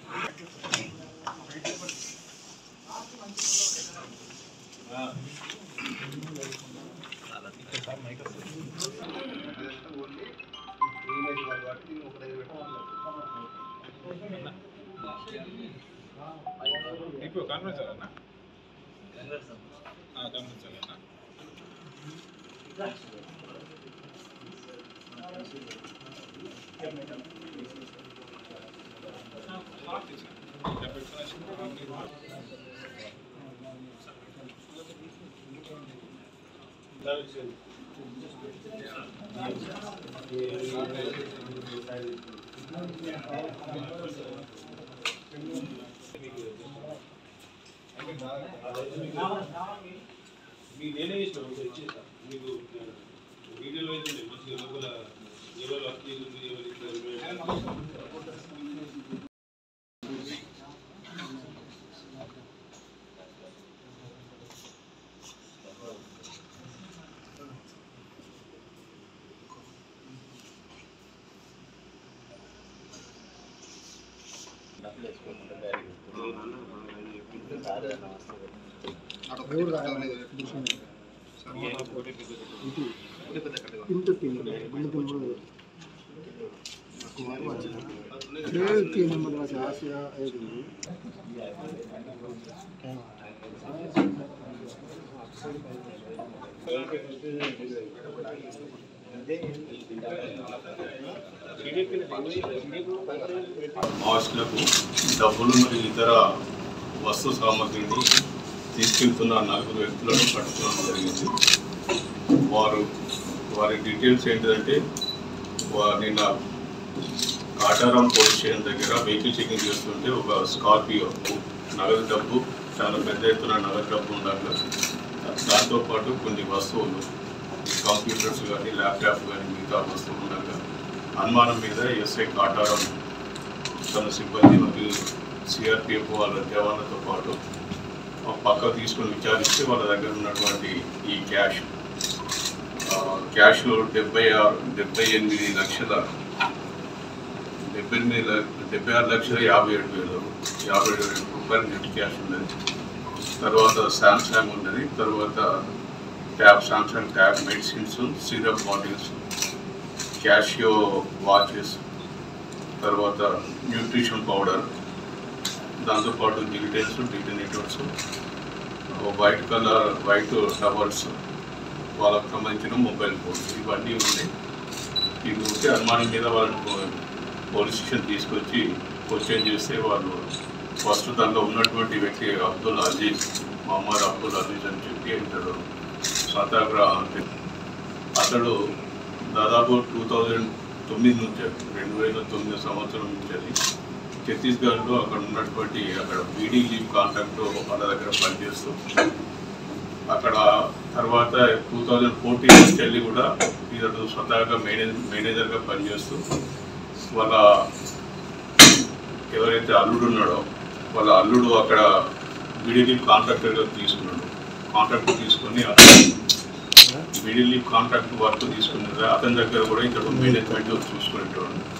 ఇప్పుడు కాన్ఫరెన్స్ అన్న కాన్ఫరెన్స్ అన్న మీకు నేనే ఇష్టం మీకు ఇచ్చేస్తా మీకు వీడియోలో అయితే మంచిగా లోపల ఎవరు అప్పీలు ఎవరు ఇట్లా మాస్కులకు డబ్బులు మరియు ఇతర వస్తు సామాగ్రిని తీసుకెళ్తున్న నలుగురు వ్యక్తులను పట్టుకోవడం జరిగింది వారు వారి డీటెయిల్స్ ఏంటిదంటే వా- నిన్న కాటారం పోలీస్ స్టేషన్ దగ్గర వెహికల్ చెకింగ్ చేస్తుంటే ఒక స్కార్పియో నగదు డబ్బు చాలా పెద్ద ఎత్తున నగదు డబ్బు ఉండగా దాంతోపాటు కొన్ని వస్తువులు కంప్యూటర్స్ కానీ ల్యాప్టాప్ కానీ మిగతా వస్తువులు ఉండగా అనుమానం మీద ఎస్ఐ కాటారం తన సిబ్బంది మరియు సిఆర్పిఎఫ్ వాళ్ళ జవాన్లతో పాటు ఆ పక్క తీసుకొని విచారిస్తే వాళ్ళ దగ్గర ఉన్నటువంటి ఈ క్యాష్ ఆ, క్యాష్లో డెబ్బై ఆరు డెబ్బై ఎనిమిది లక్షల డెబ్బై ఎనిమిది ల- డెబ్బై ఆరు లక్షల యాభై ఏడు వేలు యాభై ఏడు వేల రూపాయలు నెట్ క్యాష్ ఉన్నది తర్వాత శాంసంగ్ ఉన్నది తర్వాత tab Samsung tab medicines syrup bottles Casio watches తర్వాత న్యూట్రిషన్ పౌడర్ దాంతోపాటు gelatins detonators white colour white towels వాళ్ళకు సంబంధించిన మొబైల్ ఫోన్స్ ఇవన్నీ ఉన్నాయి ఇవి ఉంటే అనుమానం మీద వాళ్ళని పో- పోలీస్ స్టేషన్ తీసుకొచ్చి క్వశ్చన్ చేస్తే వాళ్ళు ఫస్ట్ దాంట్లో ఉన్నటువంటి వ్యక్తి అబ్దుల్ అజీజ్ మహమ్మద్ అబ్దుల్ అజీజ్ అని చెప్పి ఇతడు సత్యాగ్రహ అతడు దాదాపు టూ థౌజండ్ తొమ్మిది నుంచి రెండు వేల తొమ్మిది సంవత్సరం నుంచి అది ఛత్తీస్గఢ్లో అక్కడ ఉన్నటువంటి అక్కడ బీడీ లీవ్ కాంట్రాక్ట్ వాళ్ళ దగ్గర పనిచేస్తూ అక్కడ తర్వాత టూ థౌజండ్ ఫోర్టీన్ నుంచి వెళ్ళి కూడా ఇతడు స్వతహాగా మేనేజ్ మేనేజర్గా పనిచేస్తూ వాళ్ళ ఎవరైతే అల్లుడు ఉన్నాడో వాళ్ళ అల్లుడు అక్కడ బీడీ లీవ్ కాంట్రాక్టర్గా తీసుకున్నాడు కాంట్రాక్ట్ తీసుకొని అతను బీడీ లీవ్ కాంట్రాక్ట్ వర్క్ తీసుకున్నది అతని దగ్గర కూడా ఇక్కడ మేనేజ్మెంట్ చూసుకునేటోడు